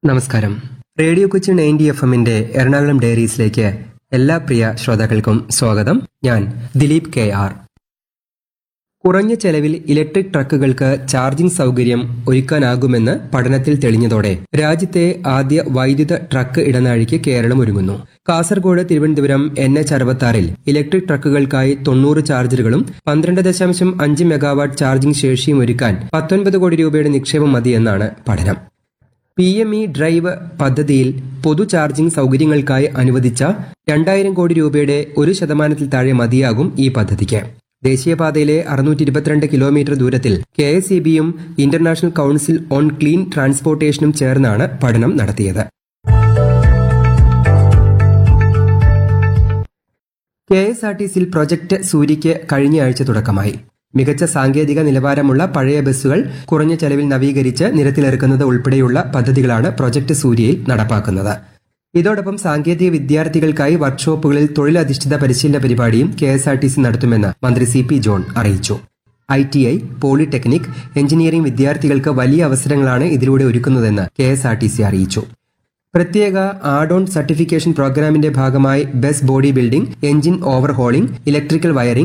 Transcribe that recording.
നമസ്കാരം radio Kochi ninety F എമ്മിന്റെ എറണാകുളം ഡയറീസിലേക്ക് എല്ലാ പ്രിയ ശ്രോതാക്കൾക്കും സ്വാഗതം ഞാൻ ദിലീപ് കെ ആർ കുറഞ്ഞ ചെലവിൽ ഇലക്ട്രിക് ട്രക്കുകൾക്ക് ചാർജിംഗ് സൗകര്യം ഒരുക്കാനാകുമെന്ന് പഠനത്തിൽ തെളിഞ്ഞതോടെ രാജ്യത്തെ ആദ്യ വൈദ്യുത ട്രക്ക് ഇടനാഴിക്ക് കേരളം ഒരുങ്ങുന്നു കാസർഗോഡ് തിരുവനന്തപുരം എൻ എച്ച് അറുപത്തി ഇലക്ട്രിക് ട്രക്കുകൾക്കായി തൊണ്ണൂറ് ചാർജറുകളും പന്ത്രണ്ട് ദശാംശം അഞ്ച് മെഗാവാട്ട് ചാർജിംഗ് ശേഷിയും ഒരുക്കാൻ പത്തൊൻപത് കോടി രൂപയുടെ നിക്ഷേപം മതിയെന്നാണ് പഠനം പി എം ഇ ഡ്രൈവ് പദ്ധതിയിൽ പൊതു ചാർജിംഗ് സൗകര്യങ്ങൾക്കായി അനുവദിച്ച രണ്ടായിരം കോടി രൂപയുടെ ഒരു ശതമാനത്തിൽ താഴെ മതിയാകും ഈ പദ്ധതിക്ക് ദേശീയപാതയിലെ അറുന്നൂറ്റി ഇരുപത്തിരണ്ട് കിലോമീറ്റർ ദൂരത്തിൽ കെ എസ് ഇ ബിയും ഇന്റർനാഷണൽ കൌൺസിൽ ഓൺ ക്ലീൻ ട്രാൻസ്പോർട്ടേഷനും ചേർന്നാണ് പഠനം നടത്തിയത് കെ എസ് ആർ ടി സിയിൽ പ്രൊജക്ട് സൂര്യയ്ക്ക് കഴിഞ്ഞയാഴ്ച തുടക്കമായി മികച്ച സാങ്കേതിക നിലവാരമുള്ള പഴയ ബസ്സുകൾ കുറഞ്ഞ ചെലവിൽ നവീകരിച്ച് നിരത്തിലിറക്കുന്നത് ഉൾപ്പെടെയുള്ള പദ്ധതികളാണ് പ്രൊജക്ട് സൂര്യയിൽ നടപ്പാക്കുന്നത് ഇതോടൊപ്പം സാങ്കേതിക വിദ്യാർത്ഥികൾക്കായി വർക്ക്ഷോപ്പുകളിൽ തൊഴിലധിഷ്ഠിത പരിശീലന പരിപാടിയും K S R T C നടത്തുമെന്ന് മന്ത്രി സി പി ജോൺ അറിയിച്ചു I T I polytechnic engineering വിദ്യാർത്ഥികൾക്ക് വലിയ അവസരങ്ങളാണ് ഇതിലൂടെ ഒരുക്കുന്നതെന്ന് K S R T C അറിയിച്ചു പ്രത്യേക ആഡ് ഓൺ സർട്ടിഫിക്കേഷൻ പ്രോഗ്രാമിന്റെ ഭാഗമായി bus body building engine overhauling electrical wiring